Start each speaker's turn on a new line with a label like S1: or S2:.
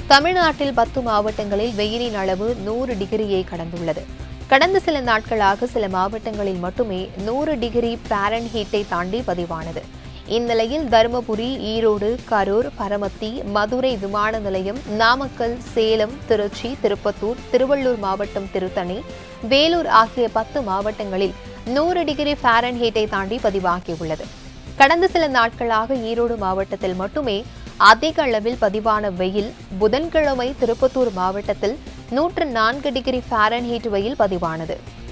S1: தமிழ்நாட்டில் பத்து மாவட்டங்களில் வெயிலின் அளவு நூறு டிகிரியை கடந்துள்ளது கடந்த சில நாட்களாக சில மாவட்டங்களில் மட்டுமே நூறு டிகிரி பாரன் ஹீட்டை தாண்டி பதிவானது இந்நிலையில் தருமபுரி ஈரோடு கரூர் பரமத்தி மதுரை விமான நிலையம் நாமக்கல் சேலம் திருச்சி திருப்பத்தூர் திருவள்ளூர் மாவட்டம் திருத்தணி வேலூர் ஆகிய பத்து மாவட்டங்களில் நூறு டிகிரி பாரன் ஹீட்டை தாண்டி பதிவாகியுள்ளது கடந்த சில நாட்களாக ஈரோடு மாவட்டத்தில் மட்டுமே அதிக அளவில் பதிவான வெயில் புதன்கிழமை திருப்பத்தூர் மாவட்டத்தில் நூற்று நான்கு டிகிரி ஃபாரன்ஹீட் வெயில் பதிவானது